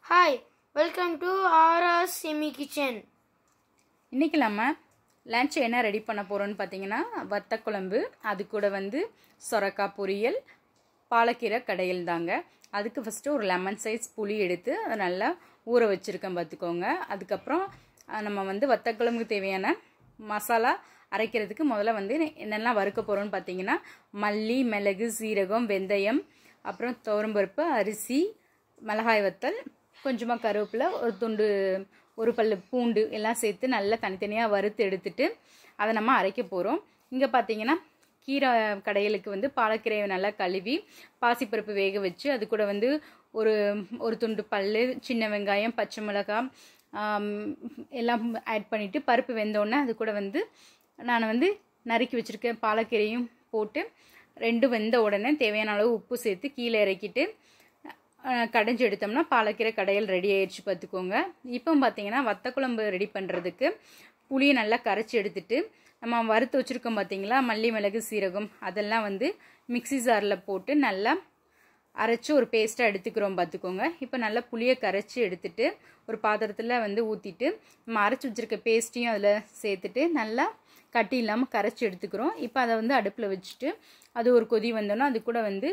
hi welcome to RR semi kitchen இன்றைக்கி நம்ம lunch என்ன ரெடி பண்ண போகிறோம்னு பார்த்தீங்கன்னா வத்த குழம்பு அது கூட வந்து சொரக்காய் பொரியல் பாலக்கீரை கடையில் தாங்க அதுக்கு ஃபஸ்ட்டு ஒரு லெமன் சைஸ் புளி எடுத்து அதை நல்லா ஊற வச்சுருக்கேன் பார்த்துக்கோங்க அதுக்கப்புறம் அஹ், நம்ம வந்து வத்த குழம்புக்கு தேவையான மசாலா அரைக்கிறதுக்கு முதல்ல வந்து என்னெல்லாம் வறுக்க போகிறோம்னு பார்த்தீங்கன்னா மல்லி மிளகு சீரகம் வெந்தயம் அப்புறம் துவரம்பருப்பு அரிசி மிளகாய் வத்தல் கொஞ்சமாக கருவேப்பிலை ஒரு துண்டு ஒரு பல்லு பூண்டு எல்லாம் சேர்த்து நல்லா தனித்தனியாக வறுத்து எடுத்துட்டு அதை நம்ம அரைக்க போகிறோம் இங்கே பார்த்தீங்கன்னா கீரை கடையலுக்கு வந்து பாலக்கீரையை நல்லா கழுவி பாசிப்பருப்பு வேக வச்சு அது கூட வந்து ஒரு ஒரு துண்டு பல்லு சின்ன வெங்காயம் பச்சை மிளகாய் ஆம், எல்லாம் ஆட் பண்ணிவிட்டு பருப்பு வெந்தோடனே அது கூட வந்து நான் வந்து நறுக்கி வச்சுருக்கேன் பாலக்கீரையும் போட்டு ரெண்டு வெந்த உடனே தேவையான அளவு உப்பு சேர்த்து கீழே இறக்கிட்டு அஹ், கடைஞ்சி எடுத்தோம்னா பாலக்கீரை கடையல் ரெடி ஆயிடுச்சு பார்த்துக்கோங்க இப்போ பார்த்தீங்கன்னா வத்த குழம்பு ரெடி பண்ணுறதுக்கு புளியை நல்லா கரைச்சி எடுத்துட்டு நம்ம வறுத்து வச்சுருக்கோம் பார்த்தீங்களா மல்லி மிளகு சீரகம் அதெல்லாம் வந்து மிக்ஸி ஜாரில் போட்டு நல்லா அரைச்சி ஒரு பேஸ்ட்டாக எடுத்துக்கிறோம் பார்த்துக்கோங்க இப்போ நல்லா புளியை கரைச்சி எடுத்துட்டு ஒரு பாத்திரத்தில் வந்து ஊற்றிட்டு நம்ம அரைச்சி வச்சுருக்க பேஸ்ட்டையும் அதில் சேர்த்துட்டு நல்லா கட்டி இல்லாமல் கரைச்சி எடுத்துக்கிறோம் இப்போ அதை வந்து அடுப்பில் வச்சுட்டு அது ஒரு கொதி வந்தோன்னா அது கூட வந்து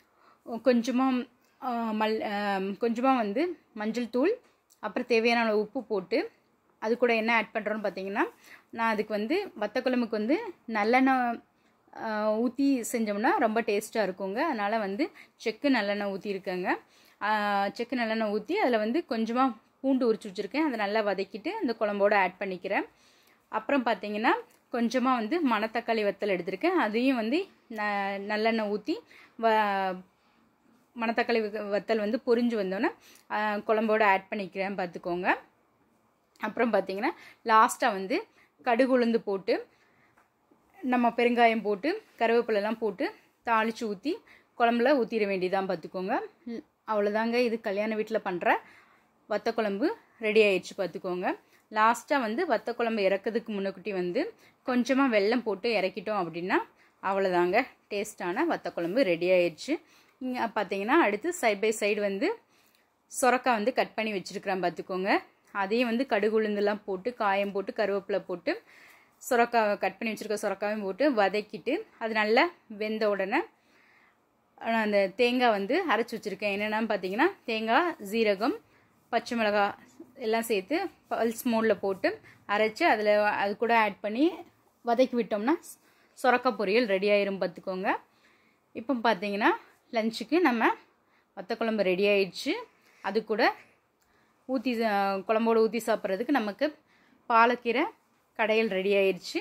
கொஞ்சமாக மல் கொஞ்சமாக வந்து மஞ்சள் தூள் அப்புறம் தேவையான அளவு உப்பு போட்டு அது கூட என்ன ஆட் பண்ணுறோன்னு பார்த்தீங்கன்னா நான் அதுக்கு வந்து வத்த குழம்புக்கு வந்து நல்லெண்ணெய் ஊற்றி செஞ்சோம்னா ரொம்ப டேஸ்ட்டாக இருக்குங்க அதனால் வந்து செக்கு நல்லெண்ணெய் ஊற்றிருக்கேங்க செக்கு நல்லெண்ணெய் ஊற்றி அதில் வந்து கொஞ்சமாக பூண்டு உரிச்சு வச்சுருக்கேன் அதை நல்லா வதக்கிட்டு அந்த குழம்போட ஆட் பண்ணிக்கிறேன் அப்புறம் பார்த்தீங்கன்னா கொஞ்சமாக வந்து மணத்தக்காளி வத்தல் எடுத்திருக்கேன் அதையும் வந்து ந நல்லெண்ணெய் ஊற்றி வ மணத்தக்காளி வ- வத்தல் வந்து பொரிஞ்சு வந்தோன்னே ஆஹ், குழம்போட ஆட் பண்ணிக்கிறேன் பார்த்துக்கோங்க அப்புறம் பார்த்தீங்கன்னா லாஸ்ட்டாக வந்து கடுகு உளுந்து போட்டு நம்ம பெருங்காயம் போட்டு கருவேப்பிலெல்லாம் போட்டு தாளித்து ஊற்றி குழம்புல ஊற்றிட வேண்டியதான் பார்த்துக்கோங்க ல்- அவ்வளோதாங்க இது கல்யாண வீட்டில் பண்ணுற வத்த குழம்பு ரெடி ஆயிடுச்சு பார்த்துக்கோங்க லாஸ்ட்டாக வந்து வத்த குழம்பு இறக்கிறதுக்கு முன்னக்குட்டி வந்து கொஞ்சமாக வெல்லம் போட்டு இறக்கிட்டோம் அப்படின்னா அவ்வளோதாங்க டேஸ்டான வத்த குழம்பு ரெடி ஆயிடுச்சு இங்கே பார்த்தீங்கன்னா அடுத்து சைட் பை சைடு வந்து சொரக்காய் வந்து கட் பண்ணி வச்சுருக்கிறேன் பார்த்துக்கோங்க அதையும் வந்து கடுகு உளுந்தெல்லாம் போட்டு காயம் போட்டு கருவேப்பிலை போட்டு சொரக்காவை கட் பண்ணி வச்சுருக்க சொரக்காவையும் போட்டு வதக்கிட்டு அது நல்லா வெந்த உடனே நான் அந்த தேங்காய் வந்து அரைச்சி வச்சுருக்கேன் என்னென்னு பார்த்தீங்கன்னா தேங்காய் ஜீரகம் பச்சை மிளகாய் எல்லாம் சேர்த்து பல்ஸ் மோடில் போட்டு அரைச்சி அதில் அது கூட ஆட் பண்ணி வதக்கி விட்டோம்னா சொரக்காய் பொரியல் ரெடி ஆயிரும் பார்த்துக்கோங்க இப்போ பார்த்தீங்கன்னா லஞ்சுக்கு நம்ம வத்த குழம்பு ரெடி ஆயிடுச்சு அது கூட ஊற்றி குழம்போடு ஊற்றி சாப்பிட்றதுக்கு நமக்கு பாலக்கீரை கடையில் ரெடி ஆயிடுச்சு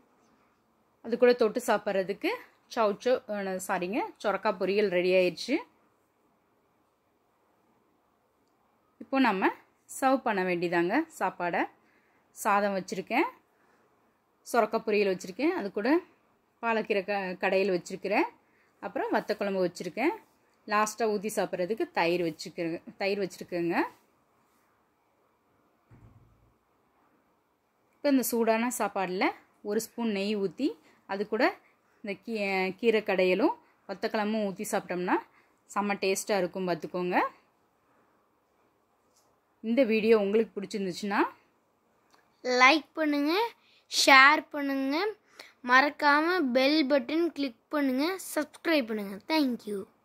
அது கூட தொட்டு சாப்பிட்றதுக்கு சவுச்சோ சாரிங்க சொரக்காய் பொரியல் ரெடி ஆயிடுச்சு இப்போ நம்ம சர்வ் பண்ண வேண்டியதாங்க சாப்பாடை சாதம் வச்சுருக்கேன் சொரக்காய் பொரியல் வச்சுருக்கேன் அது கூட பாலக்கீரை க கடையில் வச்சுருக்கிறேன் அப்புறம் வத்த குழம்பு வச்சுருக்கேன் லாஸ்ட்டாக ஊற்றி சாப்பிட்றதுக்கு தயிர் வச்சுக்கிறேன் தயிர் வச்சுருக்கேங்க இப்போ இந்த சூடான சாப்பாடில் ஒரு ஸ்பூன் நெய் ஊற்றி அது கூட இந்த கீ கீரை கடையலும் வத்தக்கிழமும் ஊற்றி சாப்பிட்டோம்னா செம்ம டேஸ்ட்டாக இருக்கும் பார்த்துக்கோங்க இந்த வீடியோ உங்களுக்கு பிடிச்சிருந்துச்சுன்னா லைக் பண்ணுங்க ஷேர் பண்ணுங்க மறக்காம பெல் பட்டன் கிளிக் பண்ணுங்க சப்ஸ்கிரைப் பண்ணுங்க தேங்க்யூ